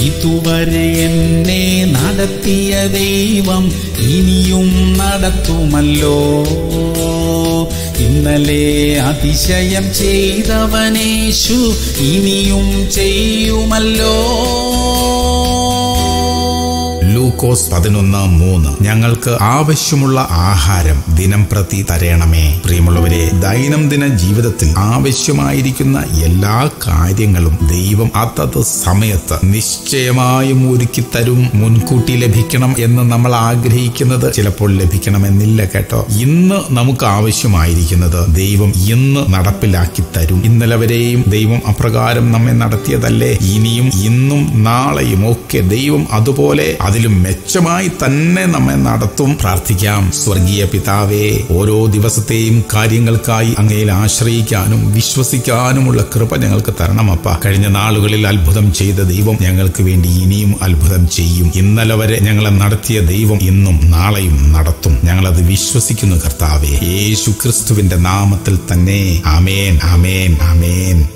ഇതുവരെ എന്നെ നടത്തിയ ദൈവം ഇനിയും നടത്തുമല്ലോ ഇന്നലെ അതിശയം ചെയ്തവനേശു ഇനിയും ചെയ്യുമല്ലോ ലൂക്കോസ് പതിനൊന്ന് മൂന്ന് ഞങ്ങൾക്ക് ആവശ്യമുള്ള ആഹാരം ദിനം പ്രതി തരണമേ പ്രിയമുള്ളവരെ ദൈനംദിന ജീവിതത്തിൽ ആവശ്യമായിരിക്കുന്ന എല്ലാ കാര്യങ്ങളും ദൈവം അതത് സമയത്ത് നിശ്ചയമായും ഒരുക്കി തരും മുൻകൂട്ടി ലഭിക്കണം എന്ന് നമ്മൾ ആഗ്രഹിക്കുന്നത് ചിലപ്പോൾ ലഭിക്കണമെന്നില്ല കേട്ടോ ഇന്ന് നമുക്ക് ആവശ്യമായിരിക്കുന്നത് ദൈവം ഇന്ന് നടപ്പിലാക്കി തരും ഇന്നലെ വരെയും ദൈവം അപ്രകാരം നമ്മെ നടത്തിയതല്ലേ ഇനിയും ഇന്നും നാളെയും ഒക്കെ ദൈവം അതുപോലെ അതിലും മെച്ചമായി തന്നെ നമ്മെ നടത്തും പ്രാർത്ഥിക്കാം സ്വർഗീയ പിതാവേ ഓരോ ദിവസത്തെയും കാര്യങ്ങൾക്കായി അങ്ങയിൽ ആശ്രയിക്കാനും വിശ്വസിക്കാനുമുള്ള കൃപ ഞങ്ങൾക്ക് തരണമപ്പ കഴിഞ്ഞ നാളുകളിൽ അത്ഭുതം ചെയ്ത ദൈവം ഞങ്ങൾക്ക് വേണ്ടി ഇനിയും അത്ഭുതം ചെയ്യും ഇന്നലെ വരെ ഞങ്ങളെ നടത്തിയ ദൈവം ഇന്നും നാളെയും നടത്തും ഞങ്ങളത് വിശ്വസിക്കുന്നു കർത്താവേ യേശു ക്രിസ്തുവിന്റെ നാമത്തിൽ തന്നെ ആമേൻ ആമേൻ ആമേൻ